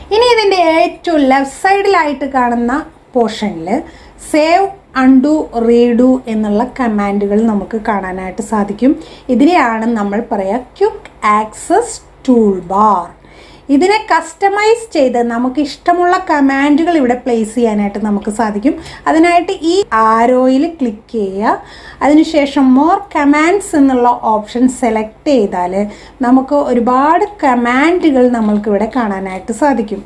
ഇനി ഇതിൻ്റെ ഏറ്റവും ലെഫ്റ്റ് സൈഡിലായിട്ട് കാണുന്ന പോർഷനിൽ സേവ് അൺഡു റീഡു എന്നുള്ള കമാൻഡുകൾ നമുക്ക് കാണാനായിട്ട് സാധിക്കും ഇതിനെയാണ് നമ്മൾ പറയുക ക്യുക്ക് ആക്സസ് ടൂൾ ബാർ ഇതിനെ കസ്റ്റമൈസ് ചെയ്ത് നമുക്ക് ഇഷ്ടമുള്ള കമാൻഡുകൾ ഇവിടെ പ്ലേസ് ചെയ്യാനായിട്ട് നമുക്ക് സാധിക്കും അതിനായിട്ട് ഈ ആരോയിൽ ക്ലിക്ക് ചെയ്യുക അതിനുശേഷം മോർ കമാൻഡ്സ് എന്നുള്ള ഓപ്ഷൻ സെലക്ട് ചെയ്താൽ നമുക്ക് ഒരുപാട് കമാൻഡുകൾ നമ്മൾക്കിവിടെ കാണാനായിട്ട് സാധിക്കും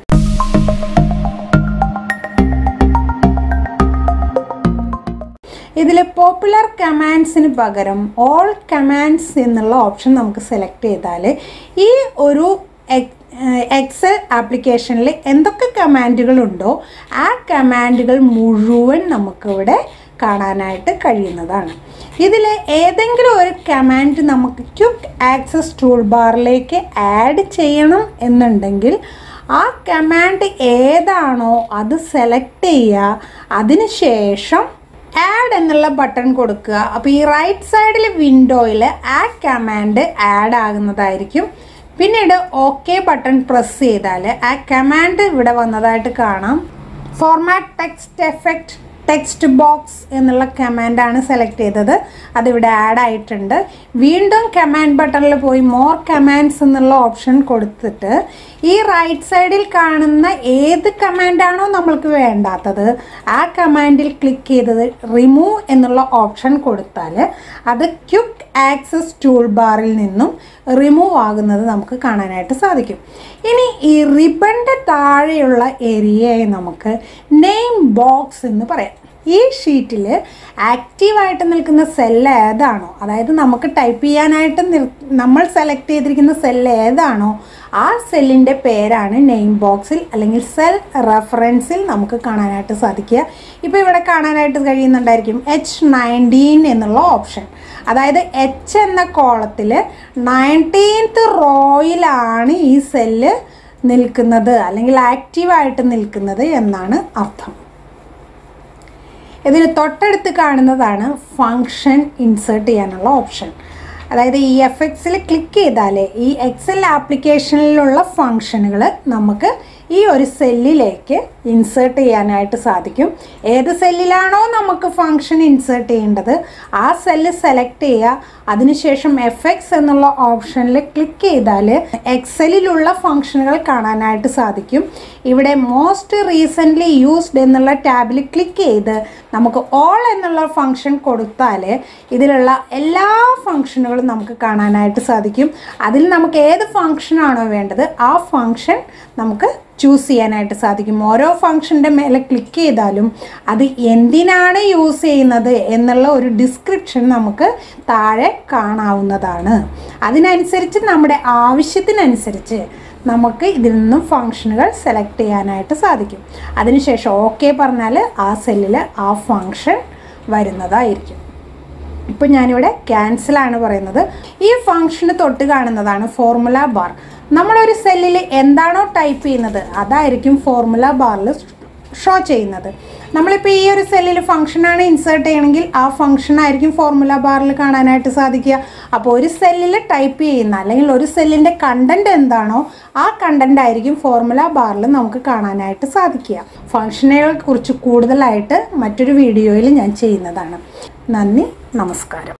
ഇതിൽ പോപ്പുലർ കമാൻഡ്സിന് പകരം ഓൾ കമാൻഡ്സ് എന്നുള്ള ഓപ്ഷൻ നമുക്ക് സെലക്ട് ചെയ്താൽ ഈ ഒരു എക്സൽ ആപ്ലിക്കേഷനിൽ എന്തൊക്കെ കമാൻഡുകളുണ്ടോ ആ കമാൻഡുകൾ മുഴുവൻ നമുക്കിവിടെ കാണാനായിട്ട് കഴിയുന്നതാണ് ഇതിൽ ഏതെങ്കിലും ഒരു കമാൻഡ് നമുക്ക് ക്യുക്ക് ആക്സസ് ടൂൾ ബാറിലേക്ക് ആഡ് ചെയ്യണം എന്നുണ്ടെങ്കിൽ ആ കമാൻഡ് ഏതാണോ അത് സെലക്ട് ചെയ്യുക അതിനുശേഷം ആഡ് എന്നുള്ള ബട്ടൺ കൊടുക്കുക അപ്പോൾ ഈ റൈറ്റ് സൈഡിൽ വിൻഡോയിൽ ആ കമാൻഡ് ആഡ് ആകുന്നതായിരിക്കും പിന്നീട് ഓക്കെ ബട്ടൺ പ്രസ് ചെയ്താൽ ആ കമാൻഡ് ഇവിടെ വന്നതായിട്ട് കാണാം format text effect text box എന്നുള്ള കമാൻഡാണ് സെലക്ട് ചെയ്തത് അതിവിടെ ആഡ് ആയിട്ടുണ്ട് വീണ്ടും കമാൻഡ് ബട്ടണിൽ പോയി മോർ കമാൻഡ്സ് എന്നുള്ള ഓപ്ഷൻ കൊടുത്തിട്ട് ഈ റൈറ്റ് സൈഡിൽ കാണുന്ന ഏത് കമാൻഡാണോ നമ്മൾക്ക് വേണ്ടാത്തത് ആ കമാൻഡിൽ ക്ലിക്ക് ചെയ്തത് റിമൂവ് എന്നുള്ള ഓപ്ഷൻ കൊടുത്താൽ അത് ക്യുക്ക് ആക്സസ് ടൂൾ ബാറിൽ നിന്നും റിമൂവ് ആകുന്നത് നമുക്ക് കാണാനായിട്ട് സാധിക്കും ഇനി ഈ റിബണിൻ്റെ താഴെയുള്ള ഏരിയയെ നമുക്ക് നെയിം ബോക്സ് എന്ന് പറയാം ഈ ഷീറ്റിൽ ആക്റ്റീവായിട്ട് നിൽക്കുന്ന സെല്ല് ഏതാണോ അതായത് നമുക്ക് ടൈപ്പ് ചെയ്യാനായിട്ട് നിൽ നമ്മൾ സെലക്ട് ചെയ്തിരിക്കുന്ന സെല്ല് ഏതാണോ ആ സെല്ലിൻ്റെ പേരാണ് നെയിം ബോക്സിൽ അല്ലെങ്കിൽ സെൽ റെഫറൻസിൽ നമുക്ക് കാണാനായിട്ട് സാധിക്കുക ഇപ്പോൾ ഇവിടെ കാണാനായിട്ട് കഴിയുന്നുണ്ടായിരിക്കും എച്ച് നയൻറ്റീൻ എന്നുള്ള ഓപ്ഷൻ അതായത് എച്ച് എന്ന കോളത്തിൽ നയൻറ്റീൻത്ത് റോയിലാണ് ഈ സെല്ല് നിൽക്കുന്നത് അല്ലെങ്കിൽ ആക്റ്റീവായിട്ട് നിൽക്കുന്നത് എന്നാണ് അർത്ഥം ഇതിന് തൊട്ടടുത്ത് കാണുന്നതാണ് ഫങ്ഷൻ ഇൻസേർട്ട് ചെയ്യാനുള്ള ഓപ്ഷൻ അതായത് ഈ എഫ് എക്സിൽ ക്ലിക്ക് ചെയ്താൽ ഈ എക്സൽ ആപ്ലിക്കേഷനിലുള്ള ഫങ്ഷനുകൾ നമുക്ക് ഈ ഒരു സെല്ലിലേക്ക് ഇൻസേർട്ട് ചെയ്യാനായിട്ട് സാധിക്കും ഏത് സെല്ലിലാണോ നമുക്ക് ഫങ്ഷൻ ഇൻസേർട്ട് ചെയ്യേണ്ടത് ആ സെല്ല് സെലക്ട് ചെയ്യുക അതിനുശേഷം എഫ് എക്സ് എന്നുള്ള ഓപ്ഷനിൽ ക്ലിക്ക് ചെയ്താൽ എക്സലിലുള്ള ഫങ്ഷനുകൾ കാണാനായിട്ട് സാധിക്കും ഇവിടെ മോസ്റ്റ് റീസെൻ്റ്ലി യൂസ്ഡ് എന്നുള്ള ടാബിൽ ക്ലിക്ക് ചെയ്ത് നമുക്ക് ഓൾ എന്നുള്ള ഫങ്ഷൻ കൊടുത്താൽ ഇതിലുള്ള എല്ലാ ഫങ്ഷനുകളും നമുക്ക് കാണാനായിട്ട് സാധിക്കും അതിൽ നമുക്ക് ഏത് ഫങ്ഷനാണോ വേണ്ടത് ആ ഫങ്ഷൻ നമുക്ക് ചൂസ് ചെയ്യാനായിട്ട് സാധിക്കും ഓരോ ഫങ്ഷൻ്റെ മേലെ ക്ലിക്ക് ചെയ്താലും അത് എന്തിനാണ് യൂസ് ചെയ്യുന്നത് എന്നുള്ള ഒരു ഡിസ്ക്രിപ്ഷൻ നമുക്ക് താഴെ കാണാവുന്നതാണ് അതിനനുസരിച്ച് നമ്മുടെ ആവശ്യത്തിനനുസരിച്ച് നമുക്ക് ഇതിൽ നിന്നും ഫങ്ഷനുകൾ സെലക്ട് ചെയ്യാനായിട്ട് സാധിക്കും അതിനുശേഷം ഓക്കെ പറഞ്ഞാൽ ആ സെല്ലിൽ ആ ഫങ്ഷൻ വരുന്നതായിരിക്കും ഇപ്പം ഞാനിവിടെ ക്യാൻസലാണ് പറയുന്നത് ഈ ഫങ്ഷന് തൊട്ട് കാണുന്നതാണ് ഫോർമുല ബാർ നമ്മളൊരു സെല്ലിൽ എന്താണോ ടൈപ്പ് ചെയ്യുന്നത് അതായിരിക്കും ഫോർമുല ബാറിൽ ഷോ ചെയ്യുന്നത് നമ്മളിപ്പോൾ ഈ ഒരു സെല്ലിൽ ഫംഗ്ഷനാണ് ഇൻസേർട്ട് ചെയ്യണമെങ്കിൽ ആ ഫംഗ്ഷൻ ആയിരിക്കും ഫോർമുല ബാറിൽ കാണാനായിട്ട് സാധിക്കുക അപ്പോൾ ഒരു സെല്ലിൽ ടൈപ്പ് ചെയ്യുന്ന അല്ലെങ്കിൽ ഒരു സെല്ലിൻ്റെ കണ്ടൻറ് എന്താണോ ആ കണ്ടൻറ് ആയിരിക്കും ഫോർമുല ബാറിൽ നമുക്ക് കാണാനായിട്ട് സാധിക്കുക ഫംഗ്ഷനുകളെ കുറിച്ച് കൂടുതലായിട്ട് മറ്റൊരു വീഡിയോയിൽ ഞാൻ ചെയ്യുന്നതാണ് നന്ദി നമസ്കാരം